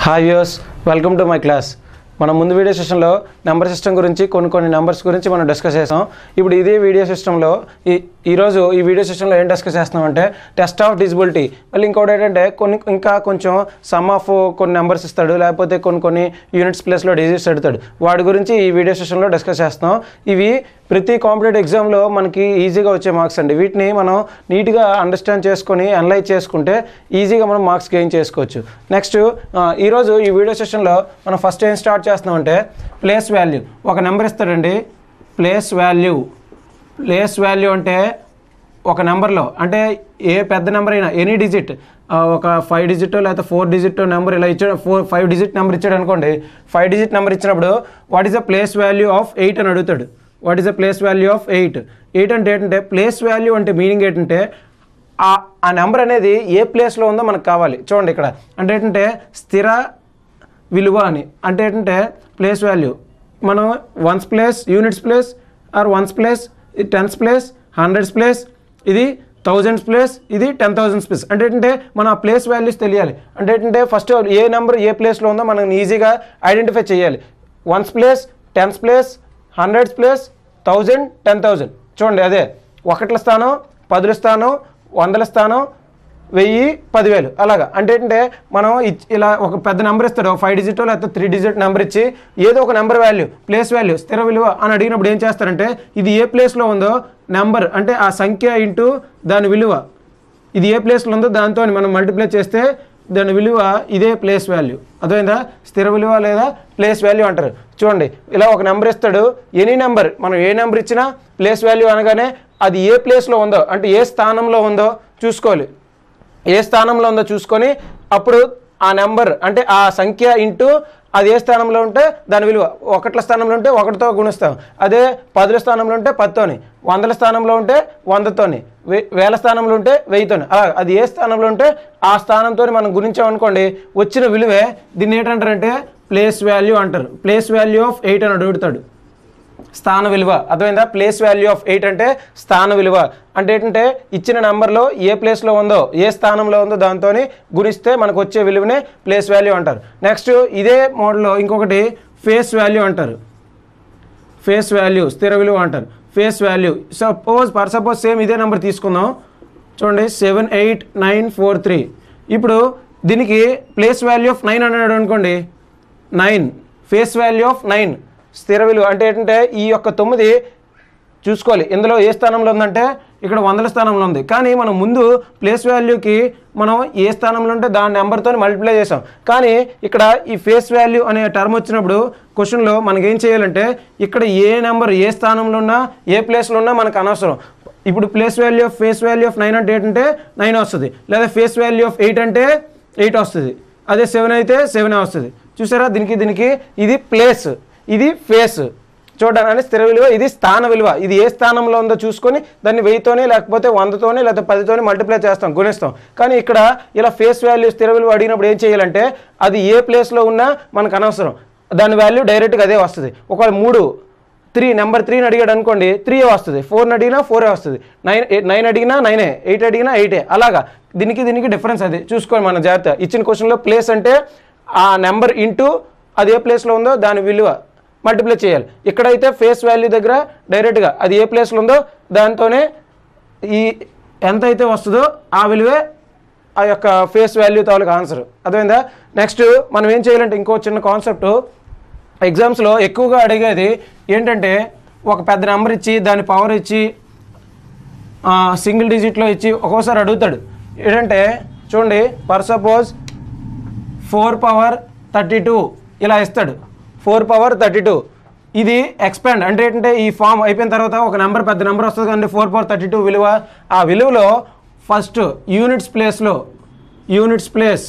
hi views welcome to my class మనం ముందు video సెషన్లో నెంబర్ సిస్టమ్ గురించి కొన్ని కొన్ని నెంబర్స్ గురించి మనం డిస్కస్ చేసాం ఇప్పుడు ఇదే వీడియో సిస్టంలో ఈ ఈరోజు ఈ వీడియో సెషన్లో ఏం డిస్కస్ చేస్తున్నామంటే టెస్ట్ ఆఫ్ డిజిబిలిటీ మళ్ళీ ఇంకోటి ఏంటంటే కొన్ని ఇంకా కొంచెం సమ్ ఆఫ్ కొన్ని నెంబర్స్ ఇస్తాడు లేకపోతే కొన్ని కొన్ని యూనిట్స్ ప్లేస్లో డిజిట్స్ పెడతాడు వాటి గురించి ఈ వీడియో సెషన్లో డిస్కస్ చేస్తాం ఇవి ప్రతి కాంపిటేటివ్ ఎగ్జామ్లో మనకి ఈజీగా వచ్చే మార్క్స్ అండి వీటిని మనం నీట్గా అండర్స్టాండ్ చేసుకొని అనలైజ్ చేసుకుంటే ఈజీగా మనం మార్క్స్ గెయిన్ చేసుకోవచ్చు నెక్స్ట్ ఈరోజు ఈ వీడియో సెషన్లో మనం ఫస్ట్ ఏం స్టార్ట్ చేస్తున్నామంటే ప్లేస్ వాల్యూ ఒక నెంబర్ ఇస్తాడండి ప్లేస్ వాల్యూ ప్లేస్ వాల్యూ అంటే ఒక నెంబర్లో అంటే ఏ పెద్ద నెంబర్ అయినా ఎనీ డిజిట్ ఒక ఫైవ్ డిజిట్ లేకపోతే ఫోర్ డిజిట్ నెంబర్ ఇలా ఇచ్చాడు ఫోర్ ఫైవ్ డిజిట్ నెంబర్ ఇచ్చాడు అనుకోండి ఫైవ్ డిజిట్ నెంబర్ ఇచ్చినప్పుడు what is the place value of eight అని అడుగుతాడు what is the place value of eight eight అంటే ఏంటంటే ప్లేస్ వాల్యూ అంటే మీనింగ్ ఏంటంటే ఆ ఆ నెంబర్ అనేది ఏ ప్లేస్లో ఉందో మనకు కావాలి చూడండి ఇక్కడ అంటే ఏంటంటే స్థిర విలువ అని అంటే ఏంటంటే ప్లేస్ వాల్యూ మనం ones place units place or ones place tens place hundreds place ఇది థౌజండ్స్ ప్లేస్ ఇది టెన్ థౌజండ్స్ ప్లేస్ అంటే ఏంటంటే మనం ఆ ప్లేస్ వాల్యూస్ తెలియాలి అంటే ఏంటంటే ఫస్ట్ ఏ నెంబర్ ఏ ప్లేస్లో ఉందో మనం ఈజీగా ఐడెంటిఫై చేయాలి ones place tens place hundreds place thousand ten thousand చూడండి అదే ఒకట్ల స్థానం పదుల స్థానం వందల స్థానం వెయ్యి పదివేలు అలాగా అంటే ఏంటంటే మనం ఇచ్- ఇలా ఒక పెద్ద నెంబర్ ఇస్తాడు ఫైవ్ డిజిట్ లేకపోతే త్రీ డిజిట్ నెంబర్ ఇచ్చి ఏదో ఒక నెంబర్ వాల్యూ ప్లేస్ వాల్యూ స్థిర విలువ అని అడిగినప్పుడు ఏం చేస్తారంటే ఇది ఏ ప్లేస్లో ఉందో నెంబర్ అంటే ఆ సంఖ్య ఇంటూ దాని విలువ ఇది ఏ ప్లేస్లో ఉందో దాంతో మనం మల్టిప్లై చేస్తే దాని విలువ ఇదే ప్లేస్ వాల్యూ అర్థమైందా స్థిర విలువ లేదా ప్లేస్ వాల్యూ అంటారు చూడండి ఇలా ఒక నెంబర్ ఇస్తాడు ఎనీ నెంబర్ మనం ఏ నెంబర్ ఇచ్చినా ప్లేస్ వాల్యూ అనగానే అది ఏ ప్లేస్లో ఉందో అంటే ఏ స్థానంలో ఉందో చూసుకోవాలి ఏ స్థానంలో ఉందో చూసుకొని అప్పుడు ఆ నెంబర్ అంటే ఆ సంఖ్య ఇంటూ అది ఏ స్థానంలో ఉంటే దాని విలువ ఒకట్ల స్థానంలో ఉంటే ఒకటితో గుణిస్తాం అదే పదుల స్థానంలో ఉంటే పదితోని వందల స్థానంలో ఉంటే వందతోని వే- వేల స్థానంలో ఉంటే వెయ్యితోని అలా అది ఏ స్థానంలో ఉంటే ఆ స్థానంతో మనం గుణించామనుకోండి వచ్చిన విలువే దీన్ని ఏంటంటారంటే ప్లేస్ వాల్యూ అంటారు ప్లేస్ వాల్యూ ఆఫ్ ఎయిట్ అని అడుగుతాడు స్థాన విలువ అర్థమైందా ప్లేస్ వాల్యూ ఆఫ్ ఎయిట్ అంటే స్థాన విలువ అంటే ఏంటంటే ఇచ్చిన నెంబర్లో ఏ ప్లేస్లో ఉందో ఏ స్థానంలో ఉందో దాంతో గుణిస్తే మనకు వచ్చే విలువనే ప్లేస్ వాల్యూ అంటారు నెక్స్ట్ ఇదే మోడల్లో ఇంకొకటి ఫేస్ వాల్యూ అంటారు ఫేస్ వాల్యూ స్థిర విలువ అంటారు face value suppose per suppose same ఇదే నెంబర్ తీసుకుందాం చూడండి seven eight nine four three ఇప్పుడు దీనికి ప్లేస్ వాల్యూ ఆఫ్ నైన్ అన్నాడు అనుకోండి nine face value of nine స్థిర విలువ అంటే ఏంటంటే ఈ యొక్క తొమ్మిది చూసుకోవాలి ఇందులో ఏ స్థానంలో ఉందంటే ఇక్కడ వందల స్థానంలో ఉంది కానీ మనం ముందు ప్లేస్ వాల్యూకి మనం ఏ స్థానంలో ఉంటే దాని నెంబర్తో మల్టిప్లై చేసాం కానీ ఇక్కడ ఈ ఫేస్ వాల్యూ అనే టర్మ్ వచ్చినప్పుడు క్వశ్చన్లో మనకి ఏం చేయాలంటే ఇక్కడ ఏ నెంబర్ ఏ స్థానంలో ఉన్నా ఏ ప్లేస్లో ఉన్నా మనకు అనవసరం ఇప్పుడు place value of face value of nine అంటే ఏంటంటే నైన్ వస్తుంది లేదా ఫేస్ వాల్యూ ఆఫ్ ఎయిట్ అంటే ఎయిట్ వస్తుంది అదే సెవెన్ అయితే సెవెన్ వస్తుంది చూసారా దీనికి దీనికి ఇది ప్లేస్ ఇది ఫేస్ చూడడానికి స్థిర విలువ ఇది స్థాన విలువ ఇది ఏ స్థానంలో ఉందో చూసుకొని దాన్ని వెయ్యితోనే లేకపోతే వందతోనే లేకపోతే పదితోనే మల్టిప్లై చేస్తాం గుణిస్తాం కానీ ఇక్కడ ఇలా ఫేస్ వాల్యూ స్థిర విలువ అడిగినప్పుడు ఏం చేయాలంటే అది ఏ ప్లేస్లో ఉన్నా మనకు అనవసరం దాని వాల్యూ డైరెక్ట్గా అదే వస్తుంది ఒకవేళ మూడు త్రీ నెంబర్ త్రీని అడిగాడు అనుకోండి త్రీ వస్తుంది ఫోర్ని అడిగినా ఫోరే వస్తుంది నైన్ నైన్ అడిగినా నైనే ఎయిట్ అడిగినా ఎయిటే అలాగా దీనికి దీనికి డిఫరెన్స్ అది చూసుకోండి మన జాగ్రత్త ఇచ్చిన క్వశ్చన్లో ప్లేస్ అంటే ఆ నెంబర్ ఇంటూ అది ఏ ప్లేస్లో ఉందో దాని విలువ మల్టిప్లై చేయాలి ఇక్కడైతే ఫేస్ వాల్యూ దగ్గర డైరెక్ట్గా అది ఏ ప్లేస్లో ఉందో దాంతోనే ఈ ఎంత అయితే వస్తుందో ఆ విలువే ఆ యొక్క ఫేస్ వాల్యూ తాలూకు ఆన్సర్ అర్థమైందా నెక్స్ట్ మనం ఏం చేయాలంటే ఇంకో చిన్న కాన్సెప్ట్ ఎగ్జామ్స్లో ఎక్కువగా అడిగేది ఏంటంటే ఒక పెద్ద నెంబర్ ఇచ్చి దాని పవర్ ఇచ్చి సింగిల్ డిజిట్లో ఇచ్చి ఒక్కోసారి అడుగుతాడు ఏంటంటే చూడండి per suppose four power thirty two ఇలా ఇస్తాడు ఫోర్ పవర్ థర్టీ టూ ఇది ఎక్స్పాండ్ అంటే ఏంటంటే ఈ ఫామ్ అయిపోయిన తర్వాత ఒక నెంబర్ పెద్ద నెంబర్ వస్తుంది కానీ ఫోర్ పవర్ థర్టీ టూ విలువ ఆ విలువలో ఫస్ట్ యూనిట్స్ ప్లేస్లో యూనిట్స్ ప్లేస్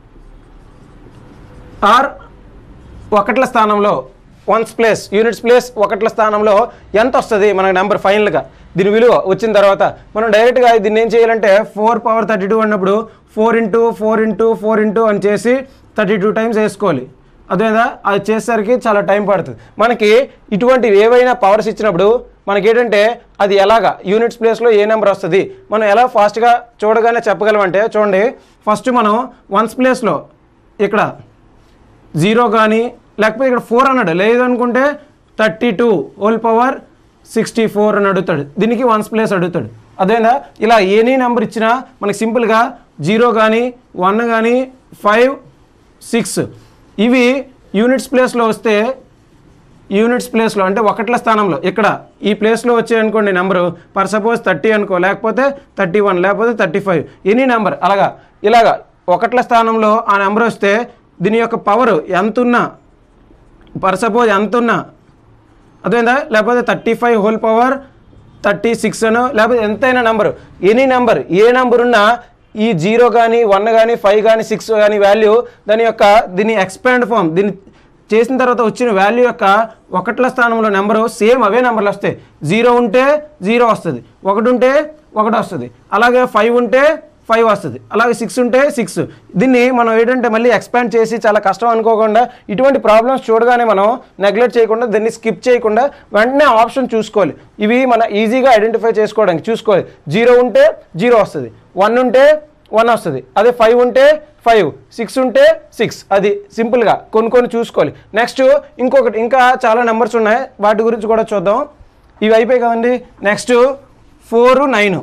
ఆర్ ఒకట్ల స్థానంలో వన్స్ ప్లేస్ యూనిట్స్ ప్లేస్ ఒకట్ల స్థానంలో ఎంత వస్తుంది మనకు నెంబర్ ఫైనల్గా దీని విలువ వచ్చిన తర్వాత మనం డైరెక్ట్గా దీన్ని ఏం చేయాలంటే ఫోర్ పవర్ థర్టీ టూ అన్నప్పుడు four into four into four into అని చేసి థర్టీ టూ టైమ్స్ వేసుకోవాలి అదేదా అది చేసేసరికి చాలా టైం పడుతుంది మనకి ఇటువంటి ఏవైనా పవర్స్ ఇచ్చినప్పుడు మనకి ఏంటంటే అది ఎలాగా యూనిట్స్ ప్లేస్లో ఏ నెంబర్ వస్తుంది మనం ఎలా ఫాస్ట్గా చూడగానే చెప్పగలమంటే చూడండి ఫస్ట్ మనం వన్స్ ప్లేస్లో ఇక్కడ జీరో కానీ లేకపోతే ఇక్కడ ఫోర్ అన్నాడు లేదనుకుంటే thirty two whole power sixty four అని అడుగుతాడు దీనికి వన్స్ ప్లేస్ అడుగుతాడు అదేనా ఇలా ఎనీ నెంబర్ ఇచ్చినా మనకి సింపుల్గా జీరో కానీ వన్ కానీ ఫైవ్ సిక్స్ ఇవి యూనిట్స్ ప్లేస్లో వస్తే యూనిట్స్ ప్లేస్లో అంటే ఒకట్ల స్థానంలో ఇక్కడ ఈ ప్లేస్లో వచ్చాయి అనుకోండి నెంబరు పర్ సపోజ్ థర్టీ అనుకో లేకపోతే థర్టీ వన్ లేకపోతే థర్టీ ఫైవ్ ఎనీ నెంబర్ అలాగా ఇలాగా ఒకట్ల స్థానంలో ఆ నెంబర్ వస్తే దీని యొక్క పవర్ ఎంత ఉన్నా పర్ సపోజ్ ఎంత ఉన్నా అర్థమైందా లేకపోతే thirty five whole power thirty six అనో లేకపోతే ఎంతైనా నెంబర్ ఎనీ నెంబర్ ఏ నెంబర్ ఉన్నా ఈ జీరో కానీ వన్ కానీ ఫైవ్ కానీ సిక్స్ కానీ వాల్యూ దాని యొక్క దీని ఎక్స్పాండ్ ఫామ్ దీన్ని చేసిన తర్వాత వచ్చిన వాల్యూ యొక్క ఒకట్ల స్థానంలో నెంబరు సేమ్ అవే నెంబర్లు వస్తాయి జీరో ఉంటే జీరో వస్తుంది ఒకటి ఉంటే ఒకటి వస్తుంది అలాగే ఫైవ్ ఉంటే ఫైవ్ వస్తుంది అలాగే సిక్స్ ఉంటే సిక్స్ దీన్ని మనం ఏంటంటే మళ్ళీ ఎక్స్పాండ్ చేసి చాలా కష్టం అనుకోకుండా ఇటువంటి ప్రాబ్లమ్స్ చూడగానే మనం నెగ్లెక్ట్ చేయకుండా దీన్ని స్కిప్ చేయకుండా వెంటనే ఆప్షన్ చూసుకోవాలి ఇవి మన ఈజీగా ఐడెంటిఫై చేసుకోవడానికి చూసుకోవాలి జీరో ఉంటే జీరో వస్తుంది వన్ ఉంటే వన్ వస్తుంది అదే ఫైవ్ ఉంటే ఫైవ్ సిక్స్ ఉంటే సిక్స్ అది సింపుల్గా కొన్ని కొన్ని చూసుకోవాలి నెక్స్ట్ ఇంకొకటి ఇంకా చాలా నెంబర్స్ ఉన్నాయి వాటి గురించి కూడా చూద్దాం ఇవి అయిపోయాయి కదండి next four nine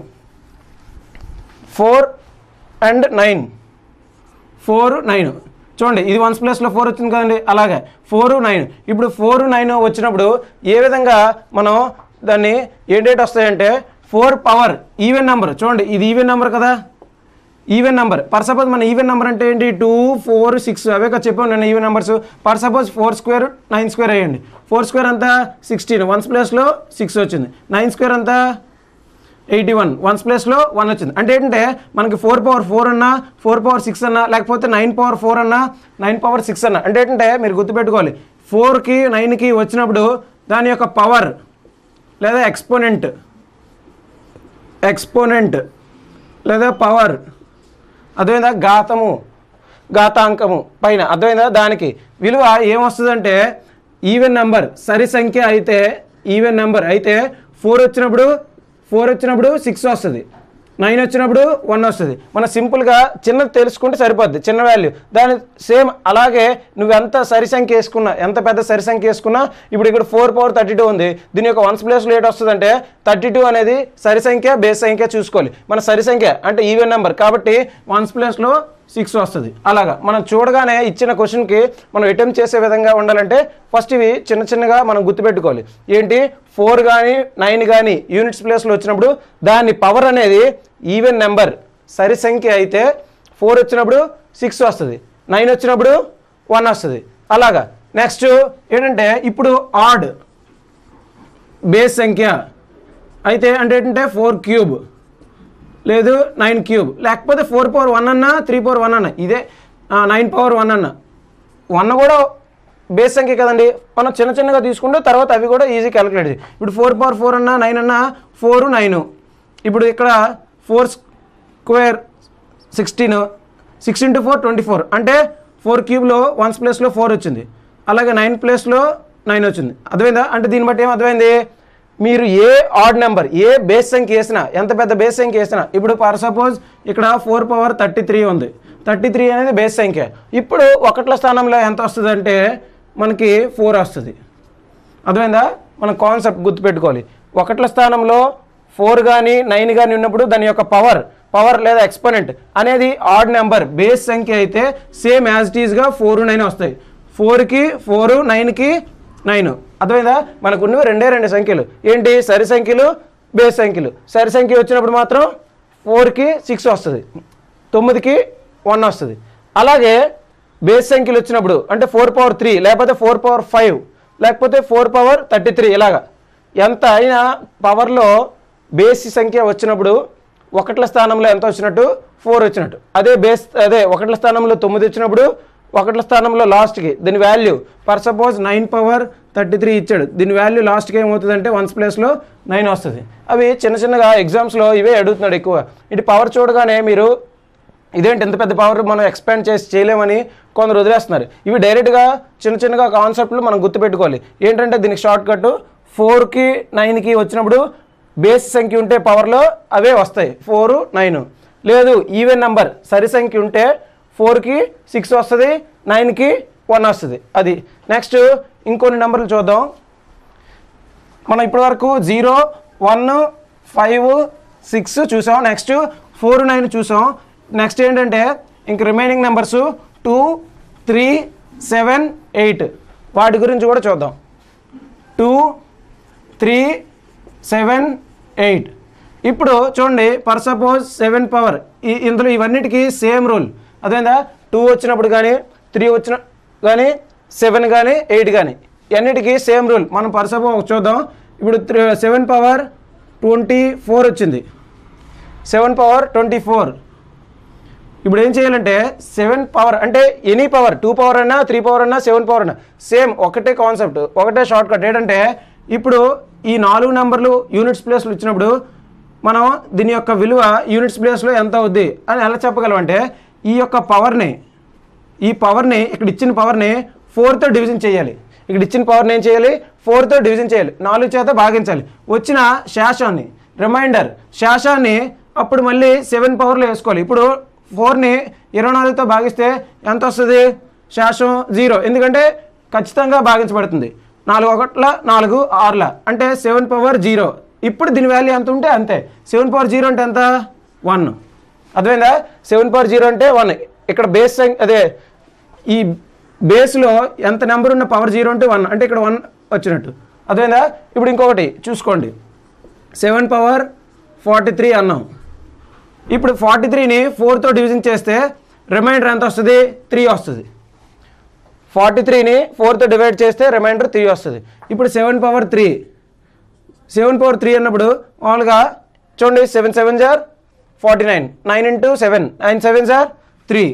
four and nine four nine చూడండి ఇది వన్స్ ప్లస్లో ఫోర్ వచ్చింది కదండి అలాగే ఫోర్ నైన్ ఇప్పుడు ఫోర్ నైన్ వచ్చినప్పుడు ఏ విధంగా మనం దాన్ని ఏ డేట్ వస్తాయంటే ఫోర్ పవర్ ఈవెన్ నెంబర్ చూడండి ఇది ఈవెన్ నెంబర్ కదా ఈవెన్ నెంబర్ పర్ సపోజ్ మన ఈవెన్ నెంబర్ అంటే ఏంటి టూ ఫోర్ సిక్స్ అవే కదా చెప్పాను నేను even numbers per suppose four square nine square అయ్యండి ఫోర్ స్క్వేర్ అంతా సిక్స్టీన్ వన్స్ ప్లేస్లో సిక్స్ వచ్చింది నైన్ స్క్వేర్ అంతా ఎయిటీ వన్ వన్స్ ప్లేస్లో వన్ వచ్చింది అంటే ఏంటంటే మనకి ఫోర్ పవర్ ఫోర్ అన్నా ఫోర్ పవర్ సిక్స్ అన్నా లేకపోతే నైన్ పవర్ ఫోర్ అన్నా నైన్ పవర్ సిక్స్ అన్నా అంటే ఏంటంటే మీరు గుర్తుపెట్టుకోవాలి ఫోర్కి నైన్కి వచ్చినప్పుడు దాని యొక్క పవర్ లేదా ఎక్స్పోనెంట్ ఎక్స్పోనెంట్ లేదా పవర్ అర్థమైందా ఘాతము ఘాతాంకము పైన అర్థమైందా దానికి విలువ ఏమొస్తుందంటే ఈవెన్ నెంబర్ సరి సంఖ్య అయితే ఈవెన్ నెంబర్ అయితే ఫోర్ వచ్చినప్పుడు ఫోర్ వచ్చినప్పుడు సిక్స్ వస్తుంది నైన్ వచ్చినప్పుడు వన్ వస్తుంది మన సింపుల్గా చిన్నది తెలుసుకుంటే సరిపోద్ది చిన్న వాల్యూ దాని సేమ్ అలాగే నువ్వు ఎంత సరి సంఖ్య వేసుకున్నా ఎంత పెద్ద సరి సంఖ్య వేసుకున్నా ఇప్పుడు ఇక్కడ ఫోర్ పవర్ థర్టీ టూ ఉంది దీని యొక్క వన్స్ ప్లేస్లో ఏట్ వస్తుందంటే థర్టీ టూ అనేది సరి సంఖ్య బేస్ సంఖ్య చూసుకోవాలి మన సరి సంఖ్య అంటే ఈవెన్ నెంబర్ కాబట్టి వన్స్ ప్లేస్లో సిక్స్ వస్తుంది అలాగా మనం చూడగానే ఇచ్చిన క్వశ్చన్కి మనం అటెంప్ట్ చేసే విధంగా ఉండాలంటే ఫస్ట్ ఇవి చిన్న చిన్నగా మనం గుర్తుపెట్టుకోవాలి ఏంటి ఫోర్ కానీ నైన్ కానీ యూనిట్స్ ప్లేస్లో వచ్చినప్పుడు దాని పవర్ అనేది ఈవెన్ నెంబర్ సరి సంఖ్య అయితే ఫోర్ వచ్చినప్పుడు సిక్స్ వస్తుంది నైన్ వచ్చినప్పుడు వన్ వస్తుంది అలాగా నెక్స్ట్ ఏంటంటే ఇప్పుడు ఆడ్ బేస్ సంఖ్య అయితే అంటే ఏంటంటే ఫోర్ క్యూబ్ లేదు నైన్ క్యూబ్ లేకపోతే ఫోర్ పవర్ వన్ అన్న త్రీ పవర్ వన్ అన్న ఇదే నైన్ పవర్ వన్ అన్న వన్ కూడా బేస్ సంఖ్య కదండి మనం చిన్న చిన్నగా తీసుకుంటే తర్వాత అవి కూడా ఈజీ క్యాలిక్యులేట్ చేయి ఇప్పుడు ఫోర్ పవర్ ఫోర్ అన్న నైన్ అన్న ఫోర్ నైన్ ఇప్పుడు ఇక్కడ four square sixteen six into four twenty four అంటే ఫోర్ క్యూబ్లో వన్స్ ప్లేస్లో ఫోర్ వచ్చింది అలాగే నైన్ ప్లేస్లో నైన్ వచ్చింది అర్థమైందా అంటే దీన్ని బట్టి ఏం అర్థమైంది మీరు ఏ ఆడ్ నెంబర్ ఏ బేస్ సంఖ్య వేసినా ఎంత పెద్ద బేస్ సంఖ్య వేసినా ఇప్పుడు ఫర్ సపోజ్ ఇక్కడ ఫోర్ పవర్ థర్టీ త్రీ ఉంది థర్టీ త్రీ అనేది బేస్ సంఖ్య ఇప్పుడు ఒకట్ల స్థానంలో ఎంత వస్తుంది అంటే మనకి ఫోర్ వస్తుంది అర్థమైందా మన కాన్సెప్ట్ గుర్తుపెట్టుకోవాలి ఒకట్ల స్థానంలో ఫోర్ కానీ నైన్ కానీ ఉన్నప్పుడు దాని యొక్క పవర్ పవర్ లేదా ఎక్స్పోనెంట్ అనేది ఆడ్ నెంబర్ బేస్ సంఖ్య అయితే సేమ్ యాజ్ ఇట్ ఈస్గా ఫోర్ నైన్ వస్తాయి ఫోర్కి ఫోరు నైన్కి నైన్ అర్థమైందా మనకు ఉన్నవి రెండే రెండు సంఖ్యలు ఏంటి సరి సంఖ్యలు బేస్ సంఖ్యలు సరి సంఖ్య వచ్చినప్పుడు మాత్రం ఫోర్కి సిక్స్ వస్తుంది తొమ్మిదికి వన్ వస్తుంది అలాగే బేస్ సంఖ్యలు వచ్చినప్పుడు అంటే ఫోర్ పవర్ త్రీ లేకపోతే ఫోర్ పవర్ ఫైవ్ లేకపోతే ఫోర్ పవర్ థర్టీ త్రీ ఇలాగా ఎంత అయినా పవర్లో బేస్ సంఖ్య వచ్చినప్పుడు ఒకట్ల స్థానంలో ఎంత వచ్చినట్టు ఫోర్ వచ్చినట్టు అదే బేస్ అదే ఒకట్ల స్థానంలో తొమ్మిది వచ్చినప్పుడు ఒకట్ల స్థానంలో లాస్ట్కి దీని value per suppose nine power thirty three ఇచ్చాడు దీని వాల్యూ లాస్ట్కి ఏమవుతుందంటే వన్స్ ప్లేస్లో నైన్ వస్తుంది అవి చిన్న చిన్నగా ఎగ్జామ్స్లో ఇవే అడుగుతున్నాడు ఎక్కువ ఇటు పవర్ చూడగానే మీరు ఇదేంటి ఎంత పెద్ద పవర్ మనం ఎక్స్పాండ్ చేసి చేయలేమని కొందరు వదిలేస్తున్నారు ఇవి డైరెక్ట్గా చిన్న చిన్నగా కాన్సెప్ట్లు మనం గుర్తుపెట్టుకోవాలి ఏంటంటే దీనికి షార్ట్ కట్ ఫోర్కి నైన్కి వచ్చినప్పుడు బేస్ సంఖ్య ఉంటే పవర్లో అవే వస్తాయి ఫోరు నైన్ లేదు ఈవెన్ నెంబర్ సరి సంఖ్య ఉంటే ఫోర్కి సిక్స్ వస్తుంది నైన్కి వన్ వస్తుంది అది నెక్స్ట్ ఇంకొన్ని నెంబర్లు చూద్దాం మనం ఇప్పటివరకు జీరో వన్ ఫైవ్ సిక్స్ చూసాం నెక్స్ట్ ఫోర్ నైన్ చూసాం నెక్స్ట్ ఏంటంటే ఇంక remaining numbers two three seven eight వాటి గురించి కూడా చూద్దాం టూ త్రీ సెవెన్ ఎయిట్ ఇప్పుడు చూడండి పర్ సపోజ్ సెవెన్ పవర్ ఈ ఇందులో ఇవన్నిటికీ సేమ్ రూల్ అదేందా టూ వచ్చినప్పుడు కానీ త్రీ వచ్చిన కానీ సెవెన్ కానీ ఎయిట్ కానీ అన్నిటికీ సేమ్ రూల్ మనం పర్ సపోజ్ చూద్దాం ఇప్పుడు సెవెన్ పవర్ ట్వంటీ ఫోర్ వచ్చింది సెవెన్ పవర్ ట్వంటీ ఫోర్ ఇప్పుడు ఏం చేయాలంటే సెవెన్ పవర్ అంటే ఎనీ పవర్ టూ పవర్ అన్నా త్రీ పవర్ అన్నా సెవెన్ పవర్ అన్నా సేమ్ ఒకటే కాన్సెప్ట్ ఒకటే షార్ట్ కట్ ఏంటంటే ఇప్పుడు ఈ నాలుగు నెంబర్లు యూనిట్స్ ప్లేస్లు ఇచ్చినప్పుడు మనం దీని యొక్క విలువ యూనిట్స్ ప్లేస్లో ఎంత అవుద్ది అని ఎలా చెప్పగలం అంటే ఈ యొక్క పవర్ని ఈ పవర్ని ఇక్కడ ఇచ్చిన పవర్ని ఫోర్తో డివిజన్ చేయాలి ఇక్కడ ఇచ్చిన పవర్ని ఏం చేయాలి ఫోర్తో డివిజన్ చేయాలి నాలుగు చేత భాగించాలి వచ్చిన శేషాన్ని రిమైండర్ శేషాన్ని అప్పుడు మళ్ళీ సెవెన్ పవర్లో వేసుకోవాలి ఇప్పుడు ఫోర్ని ఇరవై నాలుగుతో భాగిస్తే ఎంత వస్తుంది శేషం జీరో ఎందుకంటే ఖచ్చితంగా భాగించబడుతుంది నాలుగు ఒకట్ల నాలుగు ఆరుల అంటే సెవెన్ పవర్ జీరో ఇప్పుడు దీని వాల్యూ ఎంత ఉంటే అంతే సెవెన్ పవర్ జీరో అంటే ఎంత వన్ అర్థమైందా సెవెన్ పవర్ జీరో అంటే వన్ ఇక్కడ బేస్ సంఖ్య అదే ఈ బేస్లో ఎంత నెంబర్ ఉన్న పవర్ జీరో అంటే వన్ అంటే ఇక్కడ వన్ వచ్చినట్టు అర్థమైందా ఇప్పుడు ఇంకొకటి చూసుకోండి సెవెన్ పవర్ ఫార్టీ త్రీ అన్నాం ఇప్పుడు ఫార్టీ త్రీని ఫోర్తో డివిజన్ చేస్తే రిమైండర్ ఎంత వస్తుంది త్రీ వస్తుంది ఫార్టీ త్రీని ఫోర్తో డివైడ్ చేస్తే రిమైండర్ త్రీ వస్తుంది ఇప్పుడు seven power three seven power three అన్నప్పుడు మామూలుగా చూడండి సెవెన్ సెవెన్ జార్ forty nine nine into seven nine seven జార్ త్రీ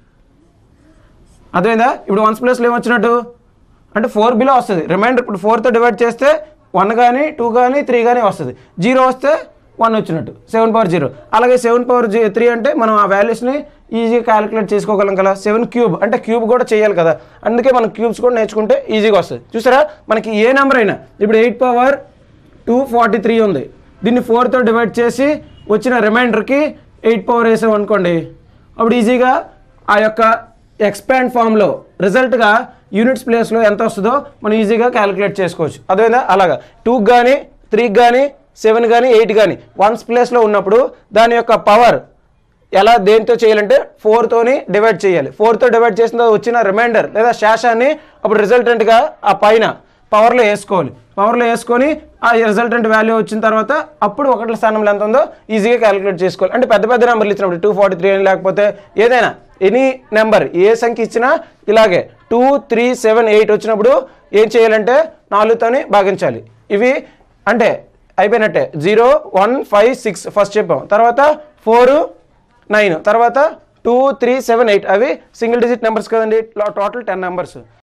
అర్థమైందా ఇప్పుడు వన్స్ ప్లస్లో ఏమొచ్చినట్టు అంటే ఫోర్ బిలో వస్తుంది రిమైండర్ ఇప్పుడు ఫోర్తో డివైడ్ చేస్తే వన్ కానీ టూ కానీ త్రీ కానీ వస్తుంది జీరో వస్తే వన్ వచ్చినట్టు సెవెన్ పవర్ జీరో అలాగే సెవెన్ పవర్ జీ త్రీ అంటే మనం ఆ వాల్యూస్ని ఈజీగా క్యాలిక్యులేట్ చేసుకోగలం కదా సెవెన్ క్యూబ్ అంటే క్యూబ్ కూడా చేయాలి కదా అందుకే మనం క్యూబ్స్ కూడా నేర్చుకుంటే ఈజీగా వస్తుంది చూసారా మనకి ఏ నెంబర్ అయినా ఇప్పుడు eight power two forty three ఉంది దీన్ని ఫోర్తో డివైడ్ చేసి వచ్చిన రిమైండర్కి ఎయిట్ పవర్ వేసాం అనుకోండి అప్పుడు ఈజీగా ఆ యొక్క ఎక్స్పాండ్ ఫామ్లో రిజల్ట్గా యూనిట్స్ ప్లేస్లో ఎంత వస్తుందో మనం ఈజీగా క్యాలిక్యులేట్ చేసుకోవచ్చు అదేవిధంగా అలాగా టూకి కానీ త్రీకి కానీ సెవెన్ కానీ ఎయిట్ కానీ వన్స్ ప్లేస్లో ఉన్నప్పుడు దాని యొక్క పవర్ ఎలా దేంతో చేయాలంటే ఫోర్తోని డివైడ్ చేయాలి ఫోర్తో డివైడ్ చేసిన తర్వాత వచ్చిన రిమైండర్ లేదా శేషాన్ని అప్పుడు రిజల్టెంట్గా ఆ పైన పవర్లో వేసుకోవాలి పవర్లో వేసుకొని ఆ రిజల్టెంట్ వాల్యూ వచ్చిన తర్వాత అప్పుడు ఒకటి స్థానంలో ఎంత ఉందో ఈజీగా క్యాలిక్యులేట్ చేసుకోవాలి అంటే పెద్ద పెద్ద నెంబర్లు ఇచ్చినప్పుడు టూ ఫార్టీ త్రీ అని లేకపోతే ఏదైనా ఎనీ నెంబర్ ఏ సంఖ్య ఇచ్చినా ఇలాగే టూ త్రీ సెవెన్ ఎయిట్ వచ్చినప్పుడు ఏం చేయాలంటే నాలుగుతోని భాగించాలి ఇవి అంటే అయిపోయినట్టే zero one five six first చెప్పాం తర్వాత ఫోర్ నైన్ తర్వాత టూ త్రీ సెవెన్ ఎయిట్ అవి సింగిల్ డిజిట్ నెంబర్స్ కదండి టోటల్ టెన్ నెంబర్స్